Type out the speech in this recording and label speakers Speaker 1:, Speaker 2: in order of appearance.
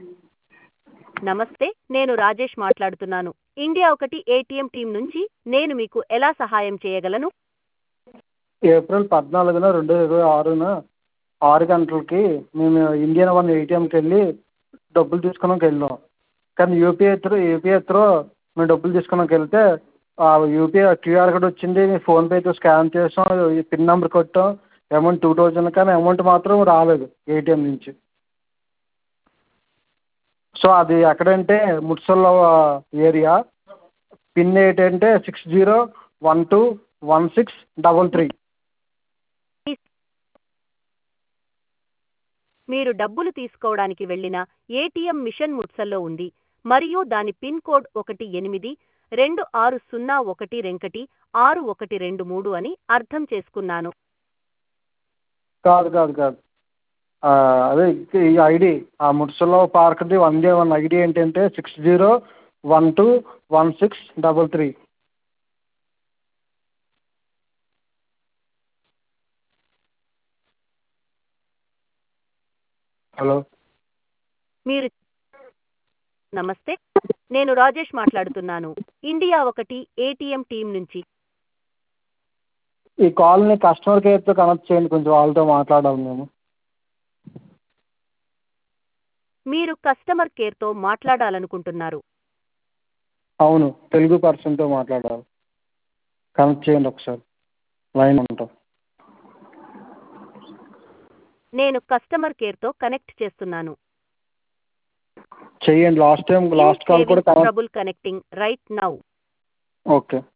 Speaker 1: నమస్తే నేను రాజేష్ మాట్లాడుతున్నాను ఇండియా ఒకటి ఏటీఎం టీం నుంచి నేను మీకు ఎలా సహాయం చేయగలను
Speaker 2: ఏప్రిల్ పద్నాలుగున రెండు వేల ఇరవై ఆరున ఆరు గంటలకి మేము ఇండియన్ వన్ ఏటీఎంకి వెళ్ళి డబ్బులు తీసుకోవడానికి వెళ్ళాం కానీ యూపీఐ త్రూ యూపీఐ త్రూ మేము డబ్బులు తీసుకోవడానికి వెళ్తే ఆ యూపీఐ క్యూఆర్ కోడ్ వచ్చింది ఫోన్పేతో స్కాన్ చేసాం పిన్ నెంబర్ కొట్టాం అమౌంట్ టూ థౌజండ్ కానీ అమౌంట్ మాత్రం రాలేదు ఏటీఎం నుంచి సో అది ఎక్కడంటే ముడ్సల్ ఏరియా పిన్ ఏంటంటే six zero one two one six double three
Speaker 1: మీరు డబ్బులు తీసుకోవడానికి వెళ్ళిన ఏటీఎం మిషన్ ముత్సల్లో ఉంది మరియు దాని పిన్ కోడ్ ఒకటి ఎనిమిది రెండు ఆరు సున్నా ఒకటి రెంకటి ఆరు ఒకటి రెండు మూడు అని అర్థం చేసుకున్నాను
Speaker 2: కాదు కాదు కాదు ఆ, అదే ఈ ఐడి ఆ ముడ్సలో పార్క్ది వన్ డే వన్ ఐడి ఏంటంటే six zero one two one six double three hello
Speaker 1: మీరు నమస్తే నేను రాజేష్ మాట్లాడుతున్నాను ఇండియా ఒకటి ఏటీఎం టీం నుంచి
Speaker 2: ఈ కాల్ని కస్టమర్ కేర్తో కనెక్ట్ చేయండి కొంచెం వాళ్ళతో మాట్లాడాలి మేము
Speaker 1: మీరు కస్టమర్ కేర్తో మాట్లాడాలనుకుంటున్నారు
Speaker 2: అవును తెలుగు పర్సన్తో మాట్లాడాలి కనెక్ట్ చేయండి ఒకసారి లైన్ ఉంటాం
Speaker 1: నేను కస్టమర్ కేర్తో కనెక్ట్ చేస్తున్నాను
Speaker 2: చెయ్యండి లాస్ట్ టైం లాస్ట్ కాల్ కూడా connect
Speaker 1: trouble connecting right now
Speaker 2: okay